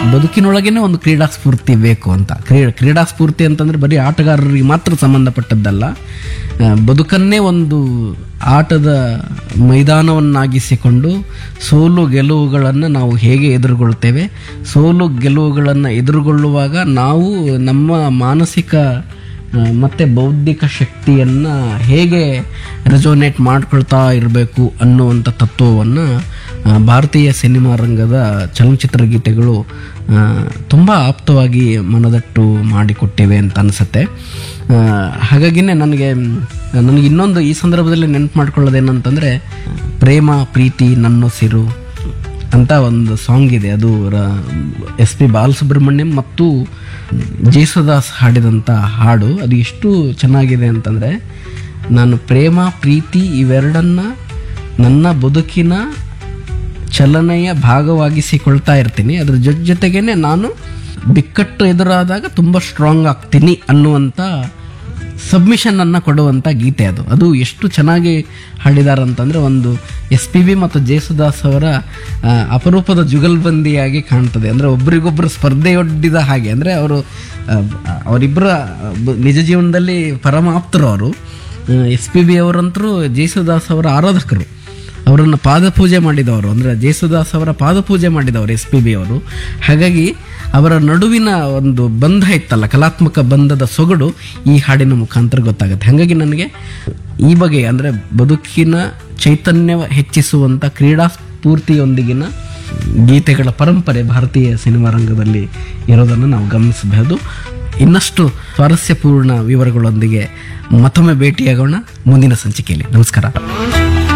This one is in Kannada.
ಬದುಕಿನೊಳಗೇನೆ ಒಂದು ಕ್ರೀಡಾ ಸ್ಫೂರ್ತಿ ಬೇಕು ಅಂತ ಕ್ರೀ ಕ್ರೀಡಾ ಸ್ಫೂರ್ತಿ ಅಂತಂದ್ರೆ ಬರೀ ಆಟಗಾರರಿಗೆ ಮಾತ್ರ ಸಂಬಂಧಪಟ್ಟದ್ದಲ್ಲ ಆ, ಬದುಕನ್ನೇ ಒಂದು ಆಟದ ಮೈದಾನವನ್ನಾಗಿಸಿಕೊಂಡು ಸೋಲು ಗೆಲುವುಗಳನ್ನು ನಾವು ಹೇಗೆ ಎದುರುಗೊಳ್ತೇವೆ ಸೋಲು ಗೆಲುವುಗಳನ್ನು ಎದುರುಗೊಳ್ಳುವಾಗ ನಾವು ನಮ್ಮ ಮಾನಸಿಕ ಆ, ಮತ್ತೆ ಬೌದ್ಧಿಕ ಶಕ್ತಿಯನ್ನು ಹೇಗೆ ರೆಸೋನೇಟ್ ಮಾಡ್ಕೊಳ್ತಾ ಇರಬೇಕು ಅನ್ನುವಂಥ ತತ್ವವನ್ನು ಆ, ಭಾರತೀಯ ಸಿನಿಮಾ ರಂಗದ ಚಲನಚಿತ್ರ ಗೀತೆಗಳು ತುಂಬ ಆಪ್ತವಾಗಿ ಮನದಟ್ಟು ಮಾಡಿಕೊಟ್ಟಿವೆ ಅಂತ ಅನಿಸುತ್ತೆ ಹಾಗಾಗಿನೇ ನನಗೆ ನನಗೆ ಇನ್ನೊಂದು ಈ ಸಂದರ್ಭದಲ್ಲಿ ನೆನಪು ಮಾಡ್ಕೊಳ್ಳೋದೇನಂತಂದರೆ ಪ್ರೇಮ ಪ್ರೀತಿ ನನ್ನೊಸಿರು ಅಂತ ಒಂದು ಸಾಂಗ್ ಇದೆ ಅದು ಎಸ್ ಪಿ ಬಾಲಸುಬ್ರಹ್ಮಣ್ಯಂ ಮತ್ತು ಜೇಸುದಾಸ್ ಹಾಡಿದಂಥ ಹಾಡು ಅದು ಎಷ್ಟು ಚೆನ್ನಾಗಿದೆ ಅಂತಂದರೆ ನಾನು ಪ್ರೇಮ ಪ್ರೀತಿ ಇವೆರಡನ್ನ ನನ್ನ ಬದುಕಿನ ಚಲನೆಯ ಭಾಗವಾಗಿಸಿಕೊಳ್ತಾ ಇರ್ತೀನಿ ಅದ್ರ ಜೊತೆ ಜೊತೆಗೇನೆ ನಾನು ಬಿಕ್ಕಟ್ಟು ಎದುರಾದಾಗ ತುಂಬ ಸ್ಟ್ರಾಂಗ್ ಆಗ್ತೀನಿ ಅನ್ನುವಂಥ ಸಬ್ಮಿಷನ್ ಅನ್ನ ಕೊಡುವಂಥ ಗೀತೆ ಅದು ಅದು ಎಷ್ಟು ಚೆನ್ನಾಗಿ ಹಾಡಿದಾರೆ ಅಂತಂದ್ರೆ ಒಂದು ಎಸ್ ಪಿ ಬಿ ಮತ್ತು ಜೇಸುದಾಸ್ ಅವರ ಆ, ಅಪರೂಪದ ಜುಗಲ್ಬಂದಿಯಾಗಿ ಕಾಣ್ತದೆ ಅಂದ್ರೆ ಒಬ್ರಿಗೊಬ್ರು ಸ್ಪರ್ಧೆಯೊಡ್ಡಿದ ಹಾಗೆ ಅಂದ್ರೆ ಅವರು ಅವರಿಬ್ಬರ ನಿಜ ಜೀವನದಲ್ಲಿ ಪರಮಾಪ್ತರು ಅವರು ಎಸ್ ಪಿ ಬಿ ಅವರಂತರೂ ಜೇಸುದಾಸ್ ಅವರ ಆರಾಧಕರು ಅವರನ್ನು ಪಾದಪೂಜೆ ಮಾಡಿದವರು ಅಂದರೆ ಜೇಸುದಾಸ್ ಅವರ ಪಾದಪೂಜೆ ಮಾಡಿದವರು ಎಸ್ ಪಿ ಬಿ ಅವರು ಹಾಗಾಗಿ ಅವರ ನಡುವಿನ ಒಂದು ಬಂಧ ಇತ್ತಲ್ಲ ಕಲಾತ್ಮಕ ಬಂಧದ ಸೊಗಡು ಈ ಹಾಡಿನ ಮುಖಾಂತರ ಗೊತ್ತಾಗುತ್ತೆ ಹಾಗಾಗಿ ನನಗೆ ಈ ಬಗೆ ಅಂದರೆ ಬದುಕಿನ ಚೈತನ್ಯ ಹೆಚ್ಚಿಸುವಂಥ ಕ್ರೀಡಾ ಸ್ಫೂರ್ತಿಯೊಂದಿಗಿನ ಗೀತೆಗಳ ಪರಂಪರೆ ಭಾರತೀಯ ಸಿನಿಮಾ ರಂಗದಲ್ಲಿ ಇರೋದನ್ನು ನಾವು ಗಮನಿಸಬಹುದು ಇನ್ನಷ್ಟು ಸ್ವಾರಸ್ಯಪೂರ್ಣ ವಿವರಗಳೊಂದಿಗೆ ಮತ್ತೊಮ್ಮೆ ಭೇಟಿಯಾಗೋಣ ಮುಂದಿನ ಸಂಚಿಕೆಯಲ್ಲಿ ನಮಸ್ಕಾರ